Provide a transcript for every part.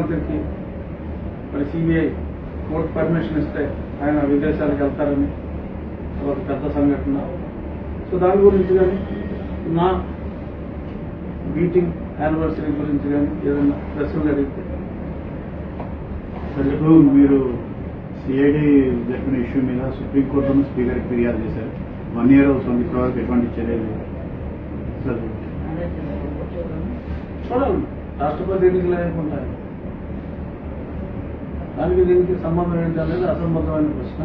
ముఖ్యమంత్రికి మరి CBI court permission ఇస్తే ఆయన విదేశాలకు వెళ్తారని ఒక పెద్ద సంఘటన సో దాని గురించి కానీ నా మీటింగ్ యానివర్సరీ గురించి కానీ ఏదైనా ప్రశ్నలు అడిగితే సార్ ఇప్పుడు మీరు సిఐడి జరిపిన ఇష్యూ మీద సుప్రీంకోర్టులో స్పీకర్కి ఫిర్యాదు చేశారు వన్ ఇయర్ అవుతుంది ఇప్పటివరకు ఎటువంటి చర్యలు లేవు. సార్ చూడాలి రాష్ట్రపతి ఎన్నికలు ఉంటాయి దానికి దీనికి సంబంధం ఏంటి అనేది అసంబద్ధమైన ప్రశ్న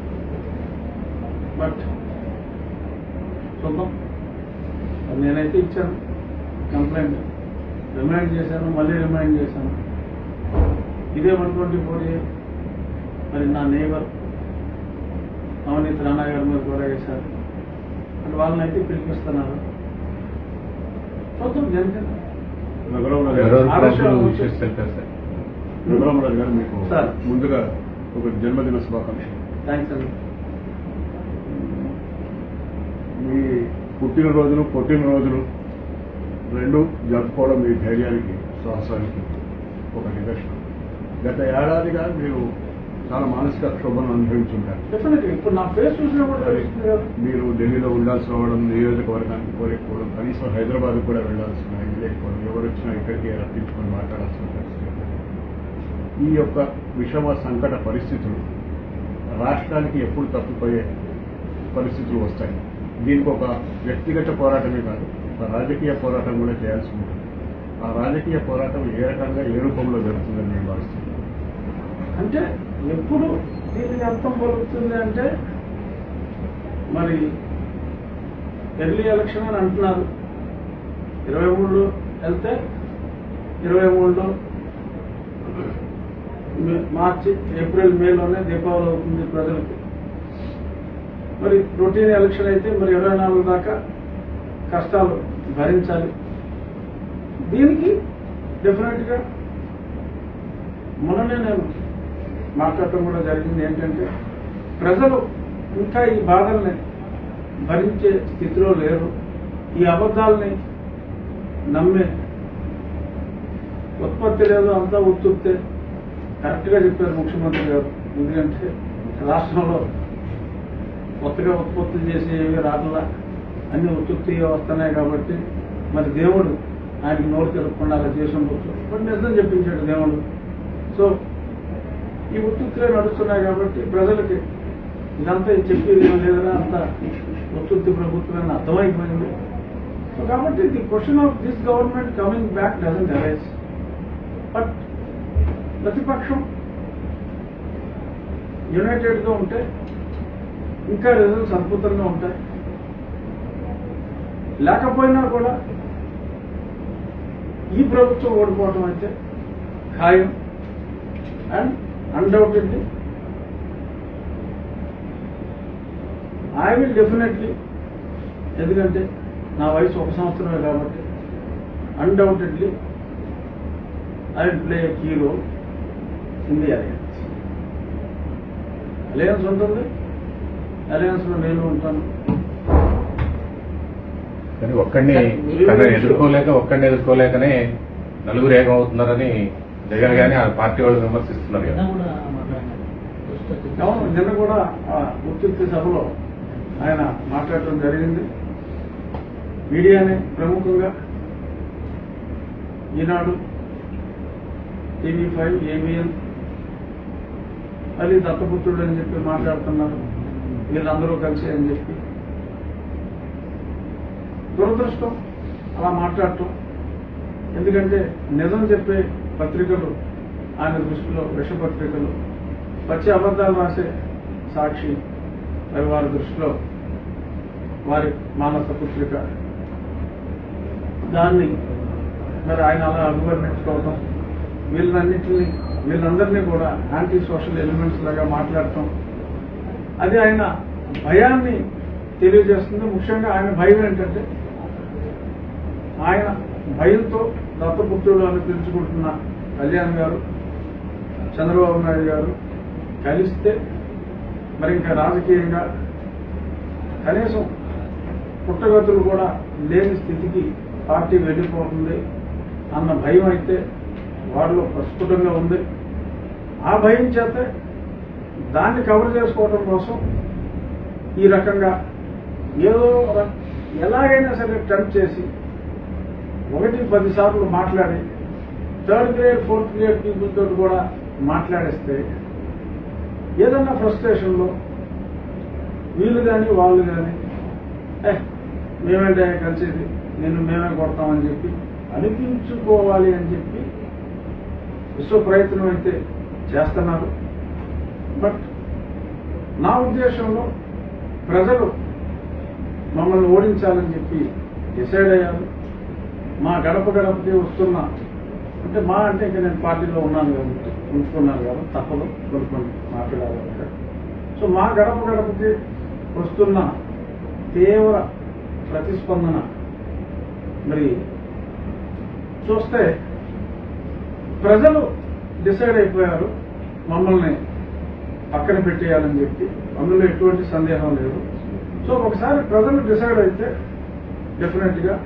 బట్ చూద్దాం అది నేనైతే ఇచ్చాను కంప్లైంట్ రిమైండ్ చేశాను మళ్ళీ రిమైండ్ చేశాను ఇదే వన్ ట్వంటీ ఫోర్ ఏ మరి నా నేబర్ అవనీత్ రాణా గారి మీద కూడా వేశారు అంటే వాళ్ళని అయితే పిలిపిస్తున్నారు చూద్దాం జనసేన రఘురామరాజు ఎవరెవరు గారు ఆదర్శ ప్రాబ్లం ఇష్యూస్ తెలిపారు సార్ రఘురామరాజు గారు మీకు సార్. ముందుగా ఒక జన్మదిన శుభాకాంక్షలు థ్యాంక్స్ అండి మీ పుట్టినరోజులు పుట్టినరోజులు రెండు జరుపుకోవడం మీ ధైర్యానికి సాహసానికి ఒక నిదర్శనం గత ఏడాదిగా మీరు చాలా మానసిక క్షోభను అనుభవించుంటారు డెఫినెట్ ఇప్పుడు నా ఫేస్ చూసినా కూడా తెలుస్తుంది కదా మీరు ఢిల్లీలో ఉండాల్సి రావడం నియోజకవర్గానికి కోలేకపోవడం కనీసం హైదరాబాద్ కూడా వెళ్లాల్సిన ఇది లేకపోవడం ఎవరు వచ్చినా ఇక్కడికి రప్పించుకొని మాట్లాడాల్సిన పరిస్థితి ఈ యొక్క విషమ సంకట పరిస్థితులు రాష్ట్రానికి ఎప్పుడు తప్పిపోయే పరిస్థితులు వస్తాయి దీనికి ఒక వ్యక్తిగత పోరాటమే కాదు ఒక రాజకీయ పోరాటం కూడా చేయాల్సి ఉంటుంది ఆ రాజకీయ పోరాటం ఏ రకంగా ఏ రూపంలో జరుగుతుందని నేను భావిస్తున్నాను అంటే ఎప్పుడు దీనికి అర్థం పలుకుతుంది అంటే మరి ఎర్లీ ఎలక్షన్ అని అంటున్నారు ఇరవై మూడులో వెళ్తే ఇరవై మూడులో మే- మార్చి ఏప్రిల్ మేలోనే దీపావళి అవుతుంది ప్రజలకు మరి రొటీన్ ఎలక్షన్ అయితే మరి ఇరవై నాలుగు దాకా కష్టాలు భరించాలి దీనికి డెఫినెట్గా మొన్ననే నేను మాట్లాడటం కూడా జరిగింది ఏంటంటే ప్రజలు ఇంకా ఈ బాధల్ని భరించే స్థితిలో లేరు ఈ అబద్ధాలని నమ్మే ఉత్పత్తి లేదు అంతా ఉత్తుత్తే కరెక్ట్గా చెప్పారు ముఖ్యమంత్రి గారు ఎందుకంటే రాష్ట్రంలో కొత్తగా ఉత్పత్తి చేసి ఏవి రాట్లా అన్ని ఉత్పత్తిగా వస్తున్నాయి కాబట్టి మరి దేవుడు ఆయనకి నోరు తెలపకుండా అలా చేసి ఉండొచ్చు బట్ నిజం చెప్పించాడు దేవుడు సో ఈ ఉత్తుత్తులే నడుస్తున్నాయి కాబట్టి ప్రజలకి ఇదంతా చెప్పేది ఏం లేదని అంత ఉత్తుత్తి ప్రభుత్వమైన అర్థమైపోయింది సో కాబట్టి the question of this government coming back doesn't arise but ప్రతిపక్షం యునైటెడ్గా ఉంటే ఇంకా రిజల్ట్స్ అద్భుతంగా ఉంటాయి లేకపోయినా కూడా ఈ ప్రభుత్వం ఓడిపోవటం అయితే ఖాయం and undoubtedly I will definitely ఎందుకంటే నా వయసు ఒక సంవత్సరమే కాబట్టి undoubtedly I will play a key role in the alliance alliance ఉంటుంది అలయన్స్లో నేను ఉంటాను కానీ ఒక్కడిని తన ఎదుర్కోలేక ఒక్కడిని ఎదుర్కోలేకనే నలుగురు ఏకమవుతున్నారని జగన్ గాని ఆ పార్టీ వాళ్ళు విమర్శిస్తున్నారు కదా అవును నిన్న కూడా ఆ ఉత్పత్తి సభలో ఆయన మాట్లాడటం జరిగింది మీడియాని ప్రముఖంగా ఈనాడు టీవీ ఫైవ్ ఏబిఎన్ మళ్ళీ దత్తపుత్రుడు అని చెప్పి మాట్లాడుతున్నారు వీళ్ళందరూ కలిసి అని చెప్పి దురదృష్టం అలా మాట్లాడటం ఎందుకంటే నిజం చెప్పే పత్రికలు ఆయన దృష్టిలో విష పత్రికలు పచ్చి అబద్ధాలు రాసే సాక్షి మరి వారి దృష్టిలో వారి మానస పుత్రిక దాన్ని మరి ఆయన అలా అభివర్ణించుకోవటం వీళ్ళన్నింటినీ వీళ్ళందరినీ కూడా యాంటీ సోషల్ ఎలిమెంట్స్ లాగా మాట్లాడటం అది ఆయన భయాన్ని తెలియజేస్తుంది ముఖ్యంగా ఆయన భయం ఏంటంటే ఆయన భయంతో దత్తపుత్రుడు అని పిలుచుకుంటున్న కళ్యాణ్ గారు చంద్రబాబు నాయుడు గారు కలిస్తే మరి ఇంకా రాజకీయంగా కనీసం పుట్టగతులు కూడా లేని స్థితికి పార్టీ వెళ్ళిపోతుంది అన్న భయం అయితే వారిలో ప్రస్ఫుటంగా ఉంది ఆ భయం చేత దాన్ని కవర్ చేసుకోవడం కోసం ఈ రకంగా ఏదో ర- ఎలాగైనా సరే టెంప్ట్ చేసి ఒకటి పది సార్లు మాట్లాడి third grade fourth grade people తోటి కూడా మాట్లాడేస్తే ఏదన్నా ఫ్రస్ట్రేషన్లో వీళ్ళు కానీ వాళ్ళు కానీ ఏ మేమేంటే కలిసేది నేను మేమే కొడతామని చెప్పి అనిపించుకోవాలి అని చెప్పి విశ్వ ప్రయత్నం అయితే చేస్తున్నారు బట్ నా ఉద్దేశంలో ప్రజలు మమ్మల్ని ఓడించాలని చెప్పి డిసైడ్ అయ్యారు మా గడప గడపకి వస్తున్న అంటే మా అంటే ఇంకా నేను పార్టీలో ఉన్నాను కాబట్టి ఉంచుకున్నాను కాబట్టి తప్పదు కొన్ని కొన్ని మాట్లాడాలి సో మా గడప గడపకి వస్తున్న తీవ్ర ప్రతిస్పందన మరి చూస్తే ప్రజలు డిసైడ్ అయిపోయారు మమ్మల్ని పక్కన పెట్టేయాలని చెప్పి అందులో ఎటువంటి సందేహం లేదు సో ఒకసారి ప్రజలు డిసైడ్ అయితే డెఫినెట్ గా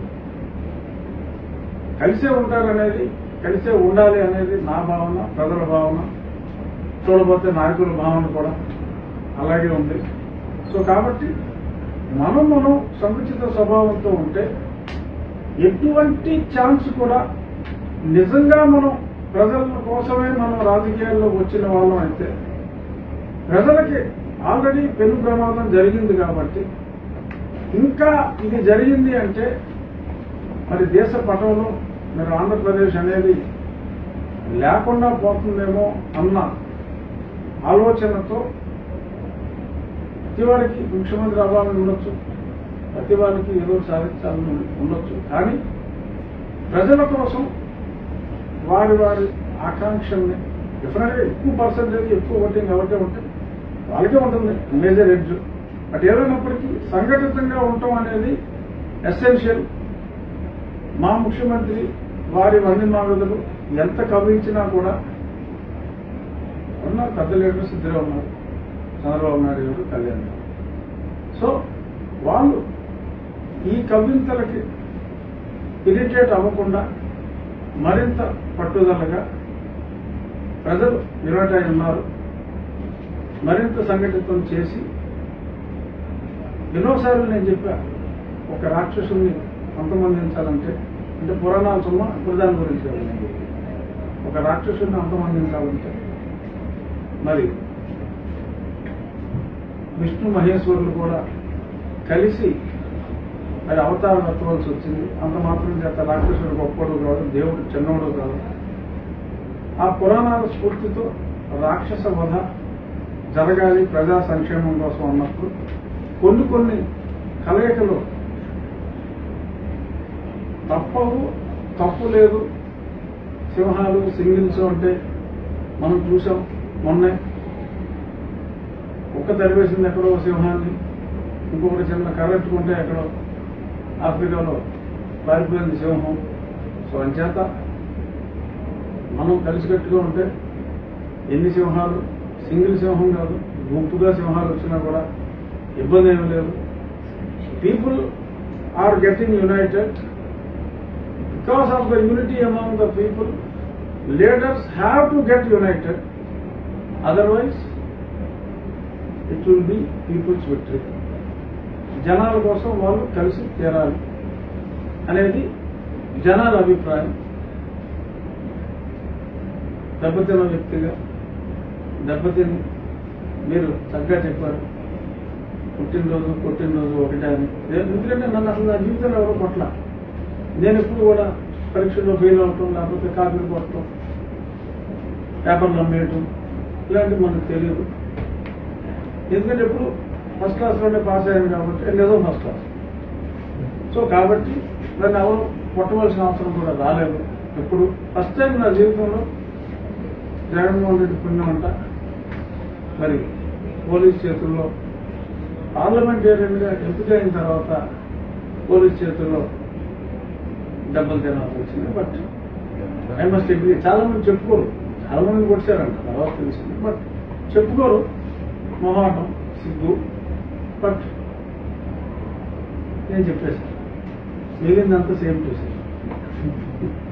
కలిసే ఉంటారనేది కలిసే ఉండాలి అనేది నా భావన ప్రజల భావన చూడబోతే నాయకుల భావన కూడా అలాగే ఉంది సో కాబట్టి మనం మనం సముచిత స్వభావంతో ఉంటే ఎటువంటి ఛాన్స్ కూడా నిజంగా మనం ప్రజల కోసమే మనం రాజకీయాల్లో వచ్చిన వాళ్ళం అయితే ప్రజలకి ఆల్రెడీ పెను ప్రమాదం జరిగింది కాబట్టి ఇంకా ఇది జరిగింది అంటే మరి దేశ పటంలో మరి ఆంధ్రప్రదేశ్ అనేది లేకుండా పోతుందేమో అన్న ఆలోచనతో ప్రతి వారికి ముఖ్యమంత్రి అవ్వాలని ఉండొచ్చు ప్రతి వారికి ఏదో సాధించాలని ఉండొచ్చు కానీ ప్రజల కోసం వారి వారి ఆకాంక్షల్ని డెఫినెట్గా ఎక్కువ పర్సెంటేజ్ ఎక్కువ ఓటింగ్ ఎవరికే ఉంటే వాళ్ళకే ఉంటుంది మేజర్ ఎడ్జ్ బట్ ఏదైనప్పటికీ సంఘటితంగా ఉండటం అనేది ఎసెన్షియల్ మా ముఖ్యమంత్రి వారి వంది మాగదులు ఎంత కవించినా కూడా ఉన్నారు పెద్ద లీడర్స్ ఇద్దరే ఉన్నారు చంద్రబాబు నాయుడు గారు కళ్యాణ్ గారు సో వాళ్ళు ఈ కవ్వింతలకి ఇరిటేట్ అవ్వకుండా మరింత పట్టుదలగా ప్రజలు యునైట్ అయి ఉన్నారు మరింత సంఘటితం చేసి ఎన్నోసార్లు నేను చెప్పా ఒక రాక్షసుని అంతమందించాలంటే అంటే పురాణాలు సుమా ఇప్పుడు దాని గురించి కాదు నేను చెప్పేది. ఒక రాక్షసుని అంతమందించాలంటే మరి విష్ణు మహేశ్వరులు కూడా కలిసి మరి అవతారం ఎత్తవలసి వచ్చింది అంత మాత్రం చేత రాక్షసుడు గొప్పడు కాదు దేవుడు చిన్నవాడు కాదు ఆ పురాణాల స్ఫూర్తితో రాక్షస వధ జరగాలి ప్రజా సంక్షేమం కోసం అన్నప్పుడు కొన్ని కొన్ని కలయికలు తప్పవు తప్పు లేదు సింహాలు సింగిల్స్ అంటే మనం చూసాం మొన్నే ఒక్క తరివేసింది ఎక్కడో సింహాన్ని ఇంకొకటి చిన్న కరెట్టుకుంటే ఎక్కడో ఆఫ్రికాలో పారిపోయింది సింహం సో అంచేత మనం కలిసికట్టుగా ఉంటే ఎన్ని సింహాలు సింగిల్ సింహం కాదు గుంపుగా సింహాలు వచ్చినా కూడా ఇబ్బంది ఏమీ లేదు people are getting united because of the unity among the people leaders have to get united otherwise it will be people's victory జనాల కోసం వాళ్ళు కలిసి తీరాలి అనేది జనాల అభిప్రాయం దెబ్బతిన్న వ్యక్తిగా దెబ్బతిని మీరు చక్కగా చెప్పారు పుట్టినరోజు పుట్టినరోజు ఒకటే అని నేను- ఎందుకంటే నన్ను అసలు నా జీవితంలో ఎవరో కొట్ల నేను ఎప్పుడు కూడా పరీక్షల్లో ఫెయిల్ అవటం లేకపోతే కాపీలు కొట్టడం పేపర్లు అమ్మేయటం ఇలాంటివి మనకు తెలియదు ఎందుకంటే ఎప్పుడు ఫస్ట్ క్లాస్లోనే పాస్ అయ్యాను కాబట్టి నిజం ఫస్ట్ క్లాస్ సో కాబట్టి దాన్ని ఎవరు కొట్టవలసిన అవసరం కూడా రాలేదు ఎప్పుడు ఫస్ట్ టైం నా జీవితంలో జగన్మోహన్ రెడ్డి పుణ్యం అంట మరి పోలీస్ చేతుల్లో పార్లమెంటేరియన్గా ఎంపికైన తర్వాత పోలీస్ చేతుల్లో దెబ్బలు తినాల్సి వచ్చింది బట్ ఐ మస్ట్ అగ్రీ చాలా మంది చెప్పుకోరు చాలా మంది కొట్టారంట తర్వాత తెలిసింది బట్ చెప్పుకోరు మొహాటం సిగ్గు బట్ నేను చెప్పేశాను మిగిలిందంతా సేమ్ టు సేమ్